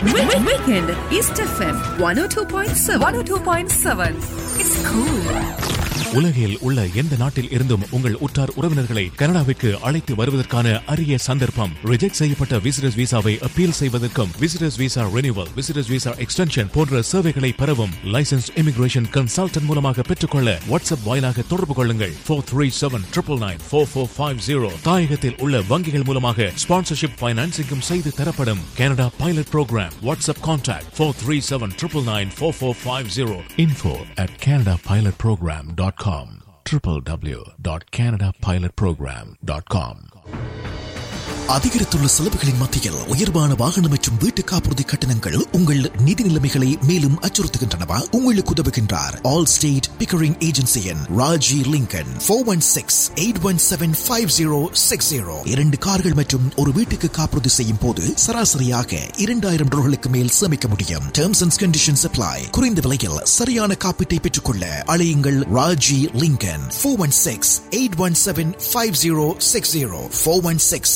Weekend East FM 102.7 102.7 It's cool. உலகில் உள்ள எந்த நாட்டில் இருந்தும் உங்கள் உற்றார் உறவினர்களை கனடாவிற்கு அழைத்து வருவதற்கான அரிய சந்தர்ப்பம் ரிஜெக்ட் செய்யப்பட்ட விசிட்டர்ஸ் விசாவை அப்பீல் செய்வதற்கும் visitors visa renewal visitors visa extension போன்ற சேவைகளை பெறவும் லைசன்ஸ் இமிகிரேஷன் கன்சல்டன்ட் மூலமாக பெற்றுக்கொள்ள வாட்ஸ்அப் வாயிலாக தொடர்பு கொள்ளுங்கள் four three seven triple nine four four five zero தாயகத்தில் உள்ள வங்கிகள் மூலமாக ஸ்பான்சர்ஷிப் பைனான்சிங்கும் செய்து தரப்படும் Canada pilot program WhatsApp contact four three seven triple nine four four five zero info at Canada pilot program dot com www.canadapilotprogram.com அதிகரித்துள்ள செலவுகளின் மத்தியில் உயர்வான வாகனம் மற்றும் வீட்டு காப்புறுதி கட்டணங்கள் உங்கள் நிதி நிலைமைகளை மேலும் அச்சுறுத்துகின்றனவா உங்களுக்கு உதவுகின்றார் ஆல் ஸ்டேட் பிக்கரிங் ஏஜென்சியின் Raji Lincoln four one six eight one seven five zero six zero இரண்டு கார்கள் மற்றும் ஒரு வீட்டுக்கு காப்புறுதி செய்யும் போது சராசரியாக இரண்டாயிரம் டாலர்களுக்கு மேல் சேமிக்க முடியும் டேர்ம்ஸ் அண்ட் கண்டிஷன்ஸ் அப்ளை குறைந்த விலையில் சரியான காப்பீட்டை பெற்றுக்கொள்ள அழையுங்கள் Raji Lincoln four one six eight one seven five zero six zero four one six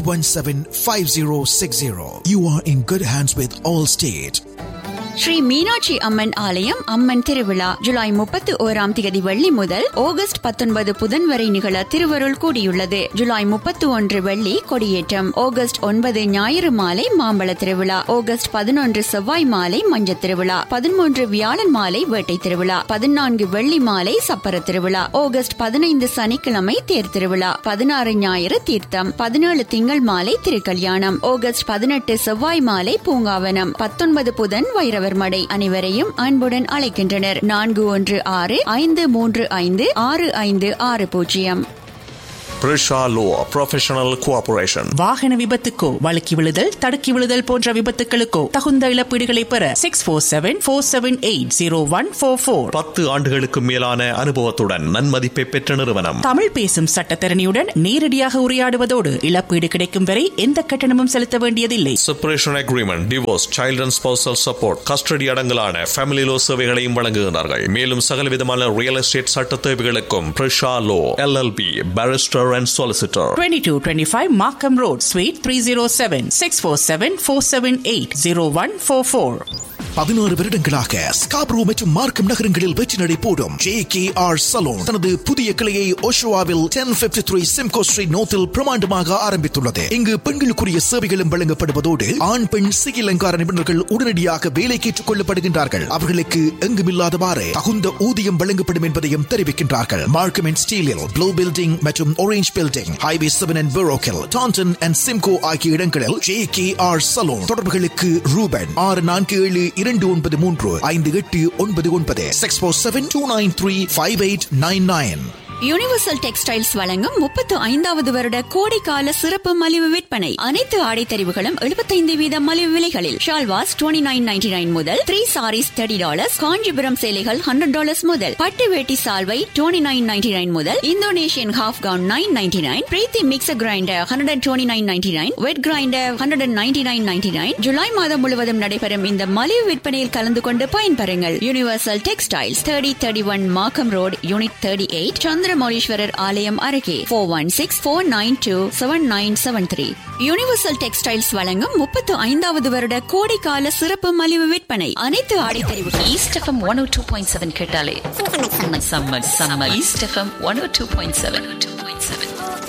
817-5060. You are in good hands with Allstate. Shri Meenakshi Amman ஆலயம் அம்மன் திருவிழா ஜூலை முப்பத்தி ஓராம் தேதி வெள்ளி முதல் ஆகஸ்ட் பத்தொன்பது புதன் வரை நிகழ திருவருள் கூடியுள்ளது ஜூலை முப்பத்தி ஒன்று வெள்ளி கொடியேற்றம் ஆகஸ்ட் ஒன்பது ஞாயிறு மாலை மாம்பழ திருவிழா ஆகஸ்ட் பதினொன்று செவ்வாய் மாலை மஞ்ச திருவிழா பதிமூன்று வியாழன் மாலை வேட்டை திருவிழா பதினான்கு வெள்ளி மாலை சப்பர திருவிழா ஆகஸ்ட் பதினைந்து சனிக்கிழமை தேர் திருவிழா பதினாறு ஞாயிறு தீர்த்தம் பதினேழு திங்கள் மாலை திருக்கல்யாணம் ஆகஸ்ட் பதினெட்டு செவ்வாய் மாலை பூங்காவனம் பத்தொன்பது புதன் வைரவ மடை அனைவரையும் அன்புடன் அழைக்கின்றனர் நான்கு ஒன்று ஆறு ஐந்து மூன்று ஐந்து ஆறு ஐந்து ஆறு பூஜ்ஜியம் Prisha Law Professional Cooperation. வாகன விபத்துக்கோ வழுக்கி விழுதல் தடுக்கி விழுதல் போன்ற விபத்துகளுக்கோ தகுந்த இழப்பீடுகளை பெற six four seven four seven eight zero one four four பத்து ஆண்டுகளுக்கு மேலான அனுபவத்துடன் நன்மதிப்பை பெற்ற நிறுவனம் தமிழ் பேசும் சட்டத்தரணியுடன் நேரடியாக உரையாடுவதோடு இழப்பீடு கிடைக்கும் வரை எந்த கட்டணமும் செலுத்த வேண்டியதில்லை separation agreement divorce child and spousal support custody அடங்கலான ஃபேமிலி லோ சேவைகளையும் வழங்குகிறார்கள் மேலும் சகலவிதமான ரியல் எஸ்டேட் சட்ட தேவைகளுக்கும் Prisha law LLP barrister and solicitor twenty two twenty five Markham road suite three zero seven six four seven four seven eight zero one four four பதினாறு வருடங்களாக Scarborough மற்றும் மார்க்கம் நகரங்களில் வெற்றி நடை போடும் ஜே கே ஆர் சலூன் தனது புதிய கிளையை ஓஷோவாவில் ten fifty three Simcoe street நோத்தில் பிரமாண்டமாக ஆரம்பித்துள்ளது இங்கு பெண்களுக்குரிய சேவைகளும் வழங்கப்படுவதோடு ஆண் பெண் சிகில் அலங்கார நிபுணர்கள் உடனடியாக வேலைக்கு ஏற்றுக் கொள்ளப்படுகின்றார்கள் அவர்களுக்கு எங்குமில்லாதவாறு தகுந்த ஊதியம் வழங்கப்படும் என்பதையும் தெரிவிக்கின்றார்கள் மார்க்கம் அண்ட் ஸ்டீலில் ப்ளூ பில்டிங் மற்றும் orange building highway seven and பெரோக்கில் டான்டன் அண்ட் சிம்கோ ஆகிய இடங்களில் ஜே கே ஆர் சலூன் தொடர்புகளுக்கு ரூபன் ஆறு நான்கு ஏழு இரண்டு ஒன்பது மூன்று ஐந்து எட்டு ஒன்பது ஒன்பது six four seven two nine three five eight nine nine universal textiles வழங்கும் முப்பத்து ஐந்தாவது வருட கோடைக்கால சிறப்பு மலிவு விற்பனை அனைத்து ஆடை தெரிவுகளும் எழுபத்தைந்து வீத மலிவு விலைகளில் salwars twenty nine ninety nine முதல் three saris thirty dollars Kanchipuram சேலைகள் ஹண்ட்ரட் டாலர்ஸ் முதல் பட்டு வேட்டி சால்வை டுவெண்ட்டி நைன் நைன்டி நைன் முதல் Indonesian half gown nine ninety nine Preethi mixer grinder hundred and twenty nine ninety nine wet grinder hundred and ninety nine ninety nine July மாதம் முழுவதும் நடைபெறும் இந்த மலிவு விற்பனையில் கலந்து கொண்டு பயன்பெறுங்கள் universal textiles thirty thirty one Markham road unit thirty eight Chandramouleeswarar ஆலயம் அருகே four one six four nine two seven nine seven three universal textiles வழங்கும் முப்பத்து ஐந்தாவது வருட கோடைக்கால சிறப்பு மலிவு விற்பனை அனைத்து ஆடை தெரிவுகள் East FM 102.7 கேட்டாலே செம்ம செம்ம East FM one O two point seven two point seven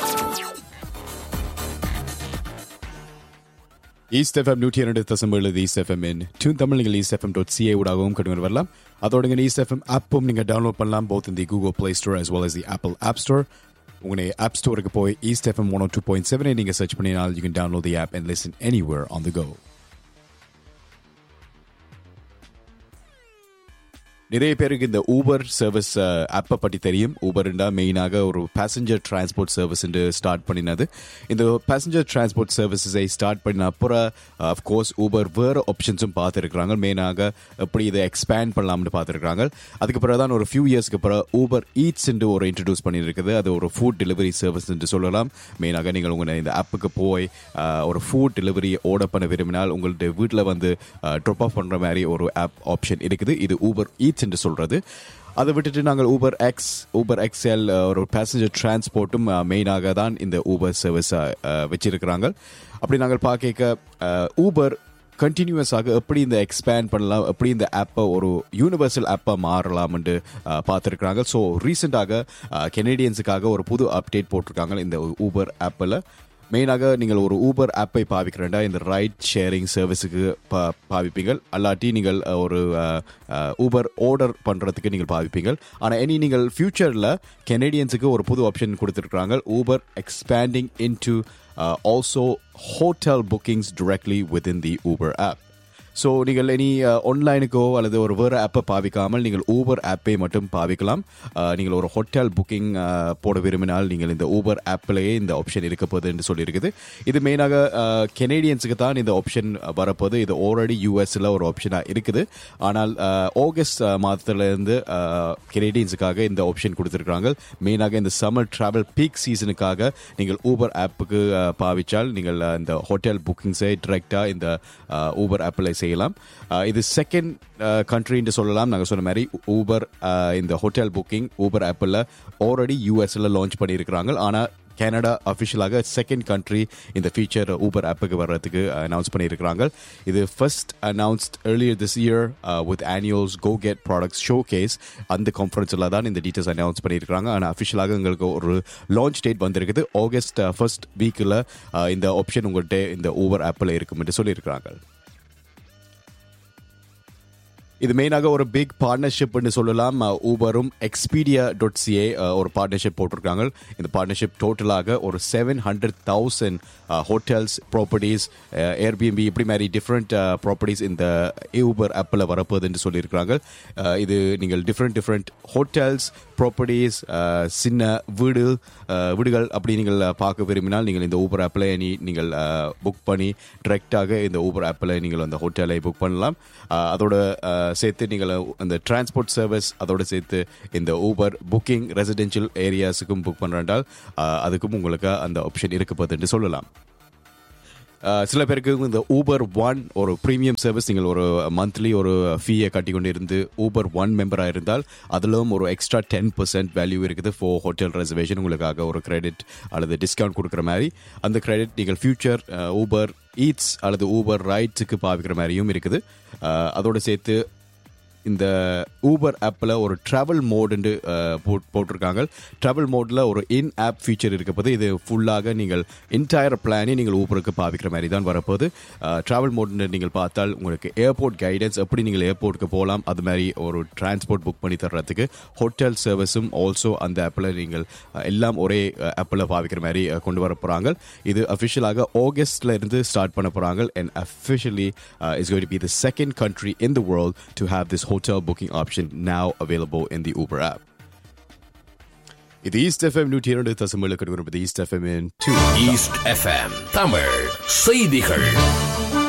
East FM நூற்றி இரண்டு தசம் ஏழு East FM in tune Tamil நீங்கள் ஈஸ்ட் எஃப்எம் டாட் சிஏ ஊடாகவும் கடுவர் வரலாம் அதோட நீங்கள் ஈஸ்ட் எஃப்எம் ஆப்பும் நீங்கள் டவுன்லோட் பண்ணலாம் போத் இந்த Google Play Store as well as the Apple App Store உங்களுடைய ஆப் ஸ்டோருக்கு போய் East FM one two point செவனை நீங்கள் சர்ச் பண்ணினால் you can download the app and listen anywhere on the go நிறைய பேருக்கு இந்த ஊபர் சர்வீஸ் ஆப்பை பற்றி தெரியும் ஊபர்ண்டா மெயினாக ஒரு பேசஞ்சர் டிரான்ஸ்போர்ட் சர்வீஸ் என்று ஸ்டார்ட் பண்ணினது இந்த பேசஞ்சர் டிரான்ஸ்போர்ட் சர்வீசஸை ஸ்டார்ட் பண்ணின அப்புறம் அஃப்கோர்ஸ் ஊபர் வேறு ஆப்ஷன்ஸும் பார்த்துருக்குறாங்க மெயினாக எப்படி இதை எக்ஸ்பேண்ட் பண்ணலாம்னு பார்த்துருக்காங்க அதுக்கு பிறகு தான் ஒரு ஃபியூ இயர்ஸ்க்கு அப்புறம் ஊபர் ஈட்ஸ் என்று ஒரு இன்ட்ரடியூஸ் பண்ணியிருக்குது அது ஒரு ஃபுட் டெலிவரி சர்வீஸ் என்று சொல்லலாம் மெயினாக நீங்கள் உங்கள் இந்த ஆப்புக்கு போய் அஹ், ஒரு ஃபுட் டெலிவரி ஆர்டர் பண்ண விரும்பினால் உங்களுடைய வீட்டில் வந்து ட்ராப் ஆஃப் பண்ணுற மாதிரி ஒரு ஆப் ஆப்ஷன் இருக்குது இது ஊபர் ஈட்ஸ் என்று சொல்கிறது அதை விட்டுட்டு நாங்கள் ஊபர் எக்ஸ் ஊபர் எக்ஸ்எல் ஒரு பேசஞ்சர் டிரான்ஸ்போர்ட்டும் மெயினாக தான் இந்த ஊபர் சர்வீஸ் வச்சிருக்கிறாங்க அப்படி நாங்கள் பார்க்க ஊபர் கண்டினியூஸாக எப்படி இந்த எக்ஸ்பேண்ட் பண்ணலாம் எப்படி இந்த ஆப்பை ஒரு யூனிவர்சல் ஆப்பாக மாறலாம்னு பார்த்துருக்குறாங்க ஸோ ரீசெண்டாக கெனடியன்ஸுக்காக ஒரு புது அப்டேட் போட்டிருக்காங்க இந்த ஊபர் ஆப்பில் மெயினாக நீங்கள் ஒரு ஊபர் ஆப்பை பாவிக்கிறேன்டா இந்த ரைட் ஷேரிங் சர்வீஸுக்கு பா பாவிப்பீங்க அல்லாட்டி நீங்கள் அஹ், ஒரு ஊபர் ஆர்டர் பண்ணுறதுக்கு நீங்கள் பாவிப்பீங்க ஆனால் இனி நீங்கள் ஃபியூச்சரில் கெனடியன்ஸுக்கு ஒரு புது ஆப்ஷன் கொடுத்துருக்காங்க Uber expanding in to also hotel bookings directly within the Uber app so நீங்கள் இனி ஆன்லைனுக்கோ அல்லது ஒரு வேறு ஆப்பை பாவிக்காமல் நீங்கள் ஊபர் ஆப்பை மட்டும் பாவிக்கலாம் அஹ், நீங்கள் ஒரு ஹோட்டல் புக்கிங் போட விரும்பினால் நீங்கள் இந்த ஊபர் ஆப்பிலேயே இந்த ஆப்ஷன் இருக்க போகுது என்று சொல்லியிருக்குது இது மெயினாக கெனேடியன்ஸுக்கு தான் இந்த ஆப்ஷன் வரப்போகுது இது ஆல்ரெடி யூஎஸ்ல ஒரு ஆப்ஷனாக இருக்குது ஆனால் அஹ், ஆகஸ்ட் மாதத்துலேருந்து கெனேடியன்ஸுக்காக இந்த ஆப்ஷன் கொடுத்துருக்காங்க மெயினாக இந்த சம்மர் ட்ராவல் பீக் சீசனுக்காக நீங்கள் ஊபர் ஆப்புக்கு பாவிச்சால் நீங்கள் அஹ், இந்த ஹோட்டல் புக்கிங்ஸை டிரெக்டாக இந்த ஊபர் ஆப்பில் செய்யலாம் அஹ், இது செகண்ட் கண்ட்ரின்னு சொல்லலாம் நாங்கள் சொன்ன மாதிரி ஊபர் இந்த ஹோட்டல் புக்கிங் ஊபர் ஆப்பில் ஆல்ரெடி யூஎஸ்ல லான்ச் பண்ணியிருக்கிறாங்க ஆனால் கனடா அஃபிஷியலாக செகண்ட் கண்ட்ரி இந்த ஃபீச்சர் ஊபர் ஆப்புக்கு வர்றதுக்கு அனௌன்ஸ் பண்ணியிருக்கிறாங்க இது first announced earlier this year uh, with annuals go get products showcase அந்த கான்ஃபரன்ஸில் தான் இந்த டீட்டெயில்ஸ் அனௌன்ஸ் பண்ணியிருக்காங்க ஆனால் அஃபிஷியலாக உங்களுக்கு ஒரு லான்ச் டேட் வந்திருக்குது ஆகஸ்ட் ஃபர்ஸ்ட் வீக்கில் இந்த ஆப்ஷன் உங்கள்கிட்ட இந்த ஊபர் ஆப்பில் இருக்கும் என்று சொல்லியிருக்கிறாங்க இது மெயினாக ஒரு பிக் பார்ட்னர்ஷிப்னு சொல்லலாம் ஊபரும் எக்ஸ்பீடியா டாட் சிஏ ஒரு பார்ட்னர்ஷிப் போட்டிருக்காங்க இந்த பார்ட்னர்ஷிப் டோட்டலாக ஒரு seven hundred thousand hotels properties Airbnb இப்படி மாதிரி டிஃப்ரெண்ட் ப்ராப்பர்ட்டிஸ் இந்த ஊபர் ஆப்பில் வரப்போகுதுன்னு சொல்லியிருக்கிறாங்க அஹ், இது நீங்கள் டிஃப்ரெண்ட் டிஃப்ரெண்ட் ஹோட்டல்ஸ் ப்ராப்பர்ட்டிஸ் சின்ன வீடு அஹ், வீடுகள் அப்படி நீங்கள் அஹ், பார்க்க விரும்பினால் நீங்கள் இந்த ஊபர் ஆப்பில் நீ நீங்கள் புக் பண்ணி டிரெக்டாக இந்த ஊபர் ஆப்பில் நீங்கள் அந்த ஹோட்டலை புக் பண்ணலாம் அஹ், அதோட அஹ், சேர்த்து நீங்கள் அந்த டிரான்ஸ்போர்ட் சர்வீஸ் அதோட சேர்த்து இந்த ஊபர் புக்கிங் ரெசிடென்ஷியல் ஏரியாஸுக்கும் புக் பண்ணுறால் அதுக்கும் உங்களுக்கு அந்த ஆப்ஷன் இருக்க போகுது என்று சொல்லலாம் அஹ், சில பேருக்கு இந்த ஊபர் ஒன் ஒரு ப்ரீமியம் சர்வீஸ் நீங்கள் ஒரு மந்த்லி ஒரு ஃபீயை கட்டி கொண்டு இருந்து ஊபர் ஒன் மெம்பராக இருந்தால் அதிலும் ஒரு எக்ஸ்ட்ரா டென் பர்சன்ட் வேல்யூ இருக்குது ஃபார் ஹோட்டல் ரெசர்வேஷன் உங்களுக்காக ஒரு கிரெடிட் அல்லது டிஸ்கவுண்ட் கொடுக்குற மாதிரி அந்த கிரெடிட் நீங்கள் ஃபியூச்சர் ஊபர் ஈட்ஸ் அல்லது ஊபர் ரைட்ஸுக்கு பாவிக்கிற மாதிரியும் இருக்குது அஹ், அதோட சேர்த்து இந்த ஊபர் ஆப்பில் ஒரு ட்ராவல் மோடுன்னு போட்டிருக்காங்க ட்ராவல் மோடில் ஒரு இன் ஆப் ஃபீச்சர் இருக்க போது இது ஃபுல்லாக நீங்கள் என்டையர் பிளானே நீங்கள் ஊபருக்கு பாவிக்கிற மாதிரி தான் வரப்போகுது ட்ராவல் மோட்னு நீங்கள் பார்த்தால் உங்களுக்கு ஏர்போர்ட் கைடன்ஸ் எப்படி நீங்கள் ஏர்போர்ட்டுக்கு போகலாம் அது மாதிரி ஒரு டிரான்ஸ்போர்ட் புக் பண்ணி தர்றதுக்கு ஹோட்டல் சர்வீஸும் ஆல்சோ அந்த ஆப்பில் நீங்கள் அஹ், எல்லாம் ஒரே ஆப்பில் பாவிக்கிற மாதிரி அஹ், கொண்டு வர போகிறாங்க இது அஃபிஷியலாக ஆகஸ்ட்ல இருந்து ஸ்டார்ட் பண்ண போகிறாங்க and officially is going to be the second country in the world to have this hotel booking option now available in the Uber app. இது ஈஸ்ட் எஃப்எம் நூற்றி இரண்டு தசமேழு கடுகு East FM in tune East FM Tamil செய்திகள்